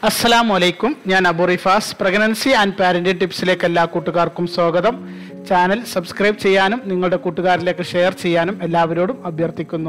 അസ്സലാമു അലൈക്കും ഞാൻ Abu Rifas pregnancy and parent ടിപ്സിലേക്ക് എല്ലാ കൂട്ടുകാർക്കും സ്വാഗതം ചാനൽ സബ്സ്ക്രൈബ് ചെയ്യാനും നിങ്ങളുടെ കൂട്ടുകാരിലേക്ക് ഷെയർ ചെയ്യാനും എല്ലാവരോടും അഭ്യർത്ഥിക്കുന്നു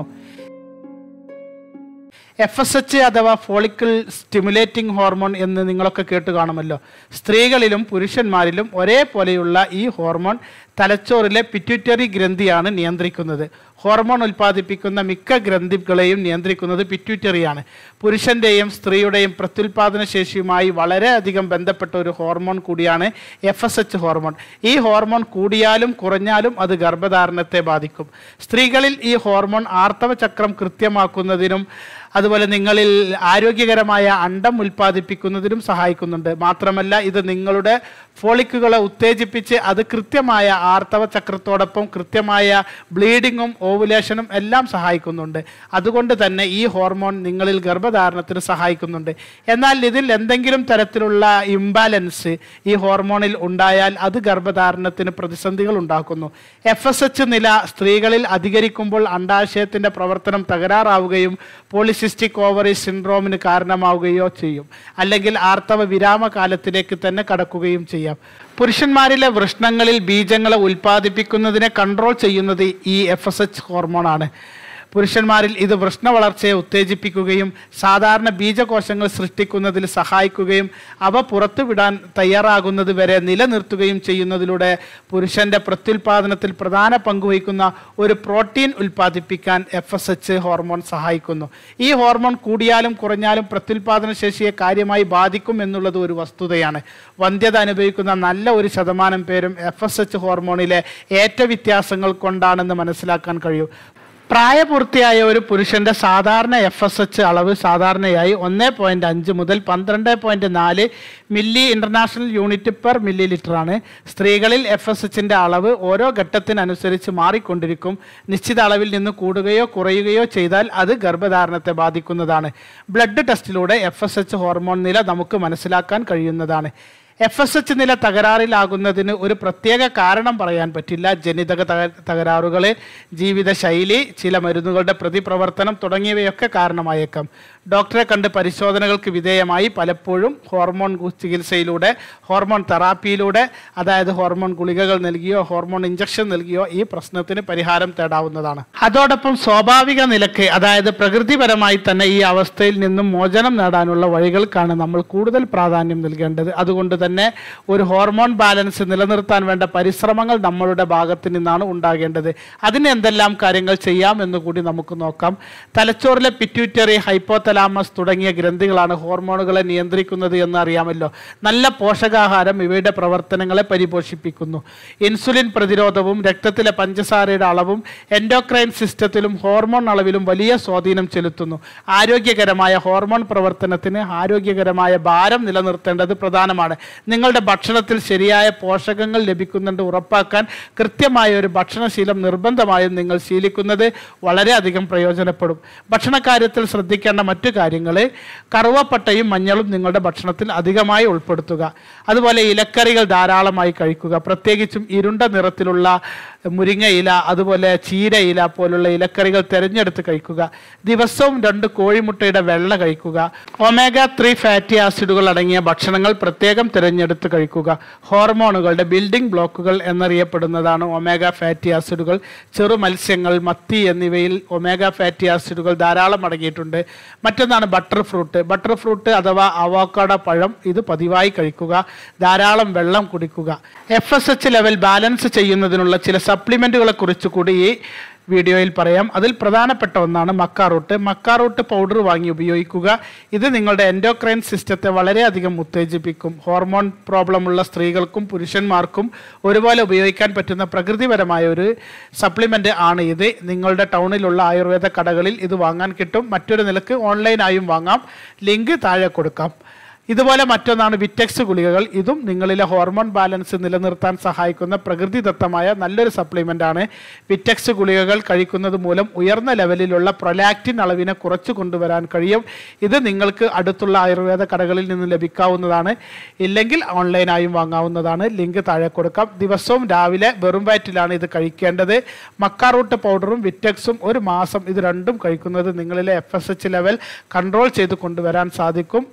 എഫ് എസ് എച്ച് അഥവാ ഫോളിക്കിൾ സ്റ്റിമുലേറ്റിംഗ് ഹോർമോൺ എന്ന് നിങ്ങളൊക്കെ കേട്ട് കാണുമല്ലോ സ്ത്രീകളിലും പുരുഷന്മാരിലും ഒരേപോലെയുള്ള ഈ ഹോർമോൺ തലച്ചോറിലെ പിറ്റ്യൂറ്ററി ഗ്രന്ഥിയാണ് നിയന്ത്രിക്കുന്നത് ഹോർമോൺ ഉൽപ്പാദിപ്പിക്കുന്ന മിക്ക ഗ്രന്ഥികളെയും നിയന്ത്രിക്കുന്നത് പിറ്റ്യൂറ്ററിയാണ് പുരുഷൻ്റെയും സ്ത്രീയുടെയും പ്രത്യുൽപാദന ശേഷിയുമായി വളരെയധികം ബന്ധപ്പെട്ട ഒരു ഹോർമോൺ കൂടിയാണ് എഫ് എസ് എച്ച് ഹോർമോൺ ഈ ഹോർമോൺ കൂടിയാലും കുറഞ്ഞാലും അത് ഗർഭധാരണത്തെ ബാധിക്കും സ്ത്രീകളിൽ ഈ ഹോർമോൺ ആർത്തവ ചക്രം കൃത്യമാക്കുന്നതിനും അതുപോലെ നിങ്ങളിൽ ആരോഗ്യകരമായ അണ്ടം ഉൽപ്പാദിപ്പിക്കുന്നതിനും സഹായിക്കുന്നുണ്ട് മാത്രമല്ല ഇത് നിങ്ങളുടെ ഫോളിക്കുകളെ ഉത്തേജിപ്പിച്ച് അത് കൃത്യമായ ആർത്തവ ചക്രത്തോടൊപ്പം കൃത്യമായ ബ്ലീഡിങ്ങും ഓവുലേഷനും എല്ലാം സഹായിക്കുന്നുണ്ട് അതുകൊണ്ട് തന്നെ ഈ ഹോർമോൺ നിങ്ങളിൽ ഗർഭധാരണത്തിന് സഹായിക്കുന്നുണ്ട് എന്നാൽ ഇതിൽ എന്തെങ്കിലും തരത്തിലുള്ള ഇംബാലൻസ് ഈ ഹോർമോണിൽ ഉണ്ടായാൽ അത് ഗർഭധാരണത്തിന് പ്രതിസന്ധികൾ ഉണ്ടാക്കുന്നു എഫ് എസ് എച്ച് നില സ്ത്രീകളിൽ അധികരിക്കുമ്പോൾ അണ്ടാശയത്തിൻ്റെ പ്രവർത്തനം തകരാറാവുകയും പോളിസിസ്റ്റിക് ഓവറി സിൻഡ്രോമിന് കാരണമാവുകയോ ചെയ്യും അല്ലെങ്കിൽ ആർത്തവ വിരാമകാലത്തിലേക്ക് തന്നെ കടക്കുകയും ചെയ്യാം പുരുഷന്മാരിലെ വൃഷ്ണങ്ങളിൽ ബീജങ്ങളെ ഉൽപ്പാദിപ്പിക്കുന്നതിനെ കൺട്രോൾ ചെയ്യുന്നത് ഈ എഫ് എസ് എച്ച് ഹോർമോണാണ് പുരുഷന്മാരിൽ ഇത് വൃഷ്ണ വളർച്ചയെ ഉത്തേജിപ്പിക്കുകയും സാധാരണ ബീജകോശങ്ങൾ സൃഷ്ടിക്കുന്നതിൽ സഹായിക്കുകയും അവ പുറത്തുവിടാൻ തയ്യാറാകുന്നത് വരെ നിലനിർത്തുകയും ചെയ്യുന്നതിലൂടെ പുരുഷന്റെ പ്രത്യുൽപാദനത്തിൽ പ്രധാന പങ്കുവഹിക്കുന്ന ഒരു പ്രോട്ടീൻ ഉൽപ്പാദിപ്പിക്കാൻ എഫ് എസ് എച്ച് ഹോർമോൺ സഹായിക്കുന്നു ഈ ഹോർമോൺ കൂടിയാലും കുറഞ്ഞാലും പ്രത്യുൽപാദന ശേഷിയെ കാര്യമായി ബാധിക്കും എന്നുള്ളത് ഒരു വസ്തുതയാണ് വന്ധ്യത അനുഭവിക്കുന്ന നല്ല ഒരു ശതമാനം പേരും എഫ് എസ് എച്ച് ഹോർമോണിലെ ഏറ്റ വ്യത്യാസങ്ങൾ കൊണ്ടാണെന്ന് മനസ്സിലാക്കാൻ കഴിയും പ്രായപൂർത്തിയായ ഒരു പുരുഷന്റെ സാധാരണ എഫ് എസ് എച്ച് അളവ് സാധാരണയായി ഒന്ന് പോയിന്റ് അഞ്ച് മുതൽ പന്ത്രണ്ട് പോയിന്റ് നാല് milli international unit per millilitre ആണ് സ്ത്രീകളിൽ എഫ് എസ് എച്ചിന്റെ അളവ് ഓരോ ഘട്ടത്തിനനുസരിച്ച് മാറിക്കൊണ്ടിരിക്കും നിശ്ചിത അളവിൽ നിന്ന് കൂടുകയോ കുറയുകയോ ചെയ്താൽ അത് ഗർഭധാരണത്തെ ബാധിക്കുന്നതാണ് ബ്ലഡ് ടെസ്റ്റിലൂടെ എഫ് എസ് എച്ച് ഹോർമോൺ നില നമുക്ക് മനസ്സിലാക്കാൻ കഴിയുന്നതാണ് എഫ് എസ് എച്ച് നില തകരാറിലാകുന്നതിന് ഒരു പ്രത്യേക കാരണം പറയാൻ പറ്റില്ല ജനിതക തക- തകരാറുകൾ ജീവിതശൈലി ചില മരുന്നുകളുടെ പ്രതിപ്രവർത്തനം തുടങ്ങിയവയൊക്കെ കാരണമായേക്കാം ഡോക്ടറെ കണ്ട് പരിശോധനകൾക്ക് വിധേയമായി പലപ്പോഴും ഹോർമോൺ ഗു- ചികിത്സയിലൂടെ ഹോർമോൺ തെറാപ്പിയിലൂടെ അതായത് ഹോർമോൺ ഗുളികകൾ നൽകിയോ ഹോർമോൺ ഇഞ്ചക്ഷൻ നൽകിയോ ഈ പ്രശ്നത്തിന് പരിഹാരം തേടാവുന്നതാണ് അതോടൊപ്പം സ്വാഭാവിക നിലക്ക് അതായത് പ്രകൃതിപരമായി തന്നെ ഈ അവസ്ഥയിൽ നിന്നും മോചനം നേടാനുള്ള വഴികൾക്കാണ് നമ്മൾ കൂടുതൽ പ്രാധാന്യം നൽകേണ്ടത് അതുകൊണ്ട് തന്നെ ഒരു ഹോർമോൺ ബാലൻസ് നിലനിർത്താൻ വേണ്ട പരിശ്രമങ്ങൾ നമ്മളുടെ ഭാഗത്ത് നിന്നാണ് ഉണ്ടാകേണ്ടത് അതിന് എന്തെല്ലാം കാര്യങ്ങൾ ചെയ്യാം എന്ന് കൂടി നമുക്ക് നോക്കാം തലച്ചോറിലെ പിറ്റ്യൂറ്ററി ഹൈപ്പോതലാമസ് തുടങ്ങിയ ഗ്രന്ഥികളാണ് ഹോർമോണുകളെ നിയന്ത്രിക്കുന്നത് എന്ന് അറിയാമല്ലോ നല്ല പോഷകാഹാരം ഇവയുടെ പ്രവർത്തനങ്ങളെ പരിപോഷിപ്പിക്കുന്നു ഇൻസുലിൻ പ്രതിരോധവും രക്തത്തിലെ പഞ്ചസാരയുടെ അളവും എൻഡോക്രൈൻ സിസ്റ്റത്തിലും ഹോർമോൺ അളവിലും വലിയ സ്വാധീനം ചെലുത്തുന്നു ആരോഗ്യകരമായ ഹോർമോൺ പ്രവർത്തനത്തിന് ആരോഗ്യകരമായ ഭാരം നിലനിർത്തേണ്ടത് പ്രധാനമാണ് നിങ്ങളുടെ ഭക്ഷണത്തിൽ ശരിയായ പോഷകങ്ങൾ ലഭിക്കുന്നുണ്ട് ഉറപ്പാക്കാൻ കൃത്യമായ ഒരു ഭക്ഷണശീലം നിർബന്ധമായും നിങ്ങൾ ശീലിക്കുന്നത് വളരെയധികം പ്രയോജനപ്പെടും ഭക്ഷണകാര്യത്തിൽ ശ്രദ്ധിക്കേണ്ട മറ്റു കാര്യങ്ങൾ കറുവപ്പട്ടയും മഞ്ഞളും നിങ്ങളുടെ ഭക്ഷണത്തിൽ അധികമായി ഉൾപ്പെടുത്തുക അതുപോലെ ഇലക്കറികൾ ധാരാളമായി കഴിക്കുക പ്രത്യേകിച്ചും ഇരുണ്ട നിറത്തിലുള്ള മുരിങ്ങ ഇല അതുപോലെ ചീര ഇല പോലുള്ള ഇലക്കറികൾ തിരഞ്ഞെടുത്ത് കഴിക്കുക ദിവസവും രണ്ട് കോഴിമുട്ടയുടെ വെള്ള കഴിക്കുക ഒമേഗ ത്രീ ഫാറ്റി ആസിഡുകൾ അടങ്ങിയ ഭക്ഷണങ്ങൾ പ്രത്യേകം തിരഞ്ഞെടുത്ത് കഴിക്കുക ഹോർമോണുകളുടെ ബിൽഡിംഗ് ബ്ലോക്കുകൾ എന്നറിയപ്പെടുന്നതാണ് ഒമേഗ ഫാറ്റി ആസിഡുകൾ ചെറു മത്സ്യങ്ങൾ മത്തി എന്നിവയിൽ ഒമേഗ ഫാറ്റി ആസിഡുകൾ ധാരാളം അടങ്ങിയിട്ടുണ്ട് മറ്റൊന്നാണ് ബട്ടർ ഫ്രൂട്ട് ബട്ടർ ഫ്രൂട്ട് അഥവാ അവോക്കാഡ പഴം ഇത് പതിവായി കഴിക്കുക ധാരാളം വെള്ളം കുടിക്കുക F S H level balance ചെയ്യുന്നതിനുള്ള ചില സപ്ലിമെൻറ്റുകളെ കുറിച്ച് കൂടി ഈ വീഡിയോയിൽ പറയാം അതിൽ പ്രധാനപ്പെട്ട ഒന്നാണ് മക്കാറൂട്ട് മക്കാറൂട്ട് പൗഡർ വാങ്ങി ഉപയോഗിക്കുക ഇത് നിങ്ങളുടെ എൻഡോക്രൈൻ സിസ്റ്റത്തെ വളരെയധികം ഉത്തേജിപ്പിക്കും ഹോർമോൺ പ്രോബ്ലം ഉള്ള സ്ത്രീകൾക്കും പുരുഷന്മാർക്കും ഒരുപോലെ ഉപയോഗിക്കാൻ പറ്റുന്ന പ്രകൃതിപരമായ ഒരു സപ്ലിമെൻ്റ് ആണ് ഇത് നിങ്ങളുടെ ടൗണിലുള്ള ആയുർവേദ കടകളിൽ ഇത് വാങ്ങാൻ കിട്ടും മറ്റൊരു നിലക്ക് ഓൺലൈനായും വാങ്ങാം ലിങ്ക് താഴെ കൊടുക്കാം ഇതുപോലെ മറ്റൊന്നാണ് വിറ്റെക്സ് ഗുളികകൾ ഇതും നിങ്ങളിലെ ഹോർമോൺ ബാലൻസ് നിലനിർത്താൻ സഹായിക്കുന്ന പ്രകൃതിദത്തമായ നല്ലൊരു സപ്ലിമെൻ്റ് ആണ് വിറ്റെക്സ് ഗുളികകൾ കഴിക്കുന്നത് മൂലം ഉയർന്ന ലെവലിലുള്ള പ്രൊലാക്റ്റിൻ അളവിനെ കുറച്ച് കൊണ്ടുവരാൻ കഴിയും ഇത് നിങ്ങൾക്ക് അടുത്തുള്ള ആയുർവേദ കടകളിൽ നിന്ന് ലഭിക്കാവുന്നതാണ് ഇല്ലെങ്കിൽ ഓൺലൈനായും വാങ്ങാവുന്നതാണ് ലിങ്ക് താഴെ കൊടുക്കാം ദിവസവും രാവിലെ വെറും വയറ്റിലാണ് ഇത് കഴിക്കേണ്ടത് മക്കാറൂട്ട് പൗഡറും വിറ്റെക്സും ഒരു മാസം ഇത് രണ്ടും കഴിക്കുന്നത് നിങ്ങളിലെ F S H level control ചെയ്ത് കൊണ്ടുവരാൻ സാധിക്കും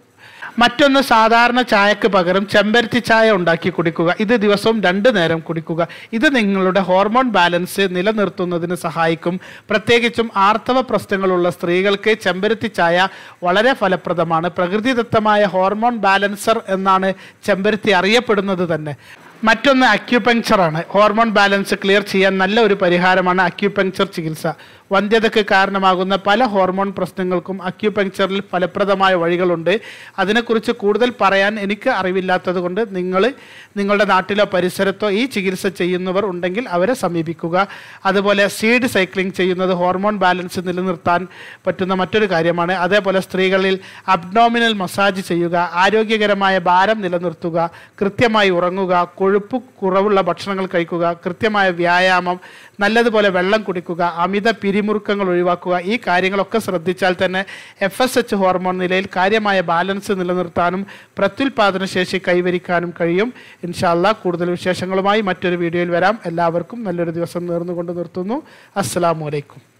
മറ്റൊന്ന് സാധാരണ ചായക്ക് പകരം ചെമ്പരത്തി ചായ ഉണ്ടാക്കി കുടിക്കുക ഇത് ദിവസവും രണ്ട് നേരം കുടിക്കുക ഇത് നിങ്ങളുടെ ഹോർമോൺ ബാലൻസ് നിലനിർത്തുന്നതിന് സഹായിക്കും പ്രത്യേകിച്ചും ആർത്തവ പ്രശ്നങ്ങളുള്ള സ്ത്രീകൾക്ക് ചെമ്പരത്തി ചായ വളരെ ഫലപ്രദമാണ് പ്രകൃതിദത്തമായ ഹോർമോൺ ബാലൻസർ എന്നാണ് ചെമ്പരത്തി അറിയപ്പെടുന്നത് തന്നെ മറ്റൊന്ന് അക്യുപങ്ക്ചറാണ് ഹോർമോൺ ബാലൻസ് ക്ലിയർ ചെയ്യാൻ നല്ല ഒരു പരിഹാരമാണ് അക്യുപങ്ക്ചർ ചികിത്സ വന്ധ്യതയ്ക്ക് കാരണമാകുന്ന പല ഹോർമോൺ പ്രശ്നങ്ങൾക്കും അക്യുപങ്ക്ചറിൽ ഫലപ്രദമായ വഴികളുണ്ട് അതിനെക്കുറിച്ച് കൂടുതൽ പറയാൻ എനിക്ക് അറിവില്ലാത്തത് കൊണ്ട് നിങ്ങൾ നിങ്ങളുടെ നാട്ടിലോ പരിസരത്തോ ഈ ചികിത്സ ചെയ്യുന്നവർ ഉണ്ടെങ്കിൽ അവരെ സമീപിക്കുക അതുപോലെ സീഡ് സൈക്ലിംഗ് ചെയ്യുന്നത് ഹോർമോൺ ബാലൻസ് നിലനിർത്താൻ പറ്റുന്ന മറ്റൊരു കാര്യമാണ് അതേപോലെ സ്ത്രീകളിൽ അബ്ഡോമിനൽ മസാജ് ചെയ്യുക ആരോഗ്യകരമായ ഭാരം നിലനിർത്തുക കൃത്യമായി ഉറങ്ങുക കൊഴുപ്പ് കുറവുള്ള ഭക്ഷണങ്ങൾ കഴിക്കുക കൃത്യമായ വ്യായാമം നല്ലതുപോലെ വെള്ളം കുടിക്കുക അമിത പിരിമുറുക്കങ്ങൾ ഒഴിവാക്കുക ഈ കാര്യങ്ങളൊക്കെ ശ്രദ്ധിച്ചാൽ തന്നെ എഫ് എസ് എച്ച് ഹോർമോൺ നിലയിൽ കാര്യമായ ബാലൻസ് നിലനിർത്താനും പ്രത്യുൽപാദന ശേഷി കൈവരിക്കാനും കഴിയും ഇൻഷാല്ല കൂടുതൽ വിശേഷങ്ങളുമായി മറ്റൊരു വീഡിയോയിൽ വരാം എല്ലാവർക്കും നല്ലൊരു ദിവസം നേർന്നുകൊണ്ട് നിർത്തുന്നു അസ്സലാമു അലൈക്കും